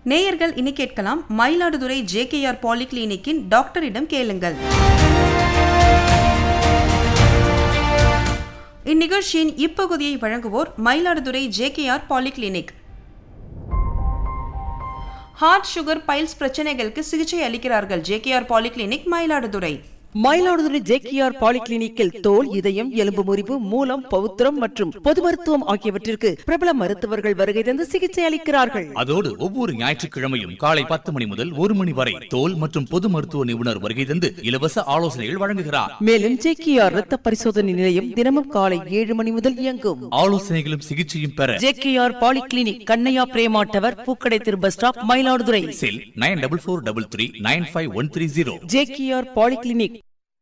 நேயர்கள் இனி கேட்கலாம் மயிலாடுதுறை ஜேகேஆர் பாலிகிளினிக்கின் டாக்டரிடம் கேளுங்கள் இந்நிகழ்ச்சியின் இப்பகுதியை வழங்குவோர் Mayiladuthurai JKR polyclinic heart sugar piles பிரச்சனைகளுக்கு சிகிச்சை அளிக்கிறார்கள் JKR polyclinic Mayiladuthurai Mayiladuthurai JKR பாலிகிளினிக்கில் தோல் இதயம் எலும்பு முறிவு மூலம் பௌத்திரம் மற்றும் பொது மருத்துவம் ஆகியவற்றிற்கு பிரபல மருத்துவர்கள் வருகை தந்து சிகிச்சை அளிக்கிறார்கள் அதோடு ஒவ்வொரு ஞாயிற்றுக்கிழமையும் காலை பத்து மணி முதல் ஒரு மணி வரை தோல் மற்றும் பொது மருத்துவ நிபுணர் வருகை தந்து இலவச ஆலோசனைகள் வழங்குகிறார் மேலும் ஜேகேஆர் ரத்த பரிசோதனை நிலையம் தினமும் காலை ஏழு மணி முதல் இயங்கும் ஆலோசனைகளும் சிகிச்சையும் பெற JKR polyclinic Kannaiya Prema tower பூக்கடை திரு bus stop Mayiladuthurai cell nine double four double three nine five one three zero JKR polyclinic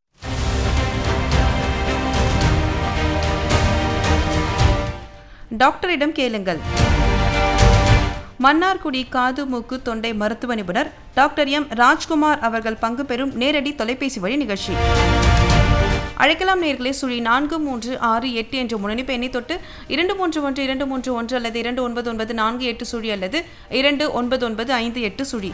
டாக்டரிடம் கேளுங்கள் மன்னார்குடி காது மூக்கு தொண்டை மருத்துவ நிபுணர் டாக்டர் எம் ராஜ்குமார் அவர்கள் பங்கு பெறும் நேரடி தொலைபேசி வழி நிகழ்ச்சி அழைக்கலாம் நேர்களே சுழி நான்கு மூன்று ஆறு எட்டு என்ற முன்னணிப்பு எண்ணை தொட்டு இரண்டு மூன்று ஒன்று இரண்டு மூன்று ஒன்று அல்லது இரண்டு ஒன்பது ஒன்பது நான்கு எட்டு சுழி அல்லது இரண்டு ஒன்பது ஒன்பது ஐந்து எட்டு சுழி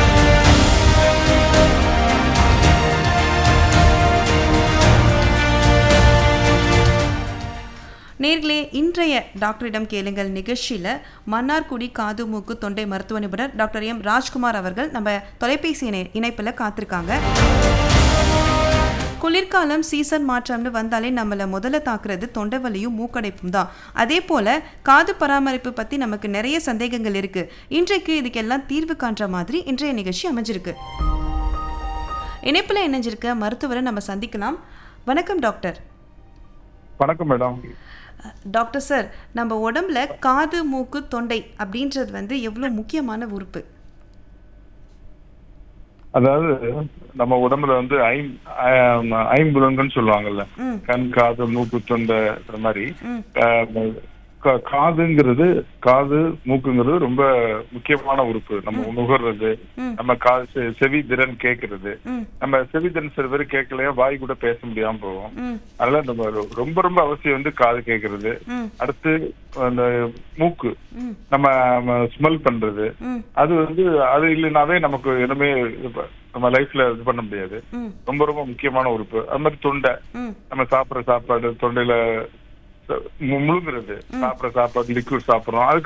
நேர்களே இன்றைய டாக்டரிடம் கேளுங்கள் நிகழ்ச்சியில் மன்னார்குடி காது மூக்கு தொண்டை மருத்துவ நிபுணர் டாக்டர் எம் ராஜ்குமார் அவர்கள் நம்ம தொலைபேசி இணை இணைப்பில் காத்திருக்காங்க குளிர்காலம் சீசன் மாற்றம்னு வந்தாலே நம்மளை முதல்ல தாக்குறது தொண்டை வலியும் மூக்கடைப்பும் தான் அதே போல் காது பராமரிப்பு பற்றி நமக்கு நிறைய சந்தேகங்கள் இருக்குது இன்றைக்கு இதுக்கெல்லாம் தீர்வு காண்ற மாதிரி இன்றைய நிகழ்ச்சி அமைஞ்சிருக்கு இணைப்பில் இணைஞ்சிருக்க மருத்துவரை நம்ம சந்திக்கலாம் வணக்கம் டாக்டர் வணக்கம் மேடம் டாக்டர் சார் நம்ம உடம்புல காது மூக்கு தொண்டை அப்படின்றது வந்து எவ்வளோ முக்கியமான உறுப்பு அதாவது நம்ம உடம்புல வந்து ஐம் ஆம், ஐம்புலன்கள்னு சொல்லுவாங்கல்ல ம். கண் காது மூக்கு தொண்டை இந்த மாதிரி ம். ஆம், கா- காதுங்கிறது காது மூக்குங்கிறது ரொம்ப முக்கியமான உறுப்பு நம்ம நுகர்றது ம். நம்ம காது செ- செவி திறன் கேட்கறது ம் நம்ம செவி திறன் சில பேர் கேட்கலையா வாய் கூட பேச முடியாம போவோம் ம் அதனால நம்ம ரொ- ரொம்ப ரொம்ப அவசியம் வந்து காது கேட்கறது ம் அடுத்து அந்த மூக்கு ம் நம்ம ஸ்மெல் பண்றது ம் அது வந்து அது இல்லைனாவே நமக்கு எதுவுமே இது ப- நம்ம லைஃப்ல இது பண்ண முடியாது ம் ரொம்ப ரொம்ப முக்கியமான உறுப்பு அது மாதிரி தொண்டை ம் நம்ம சாப்பிடுற சாப்பாடு தொண்டையில ச- மு- முழுங்குறது சாப்பிடுற சாப்பாடு லிக்விட் சாப்பிடுறோம் அதுக்கு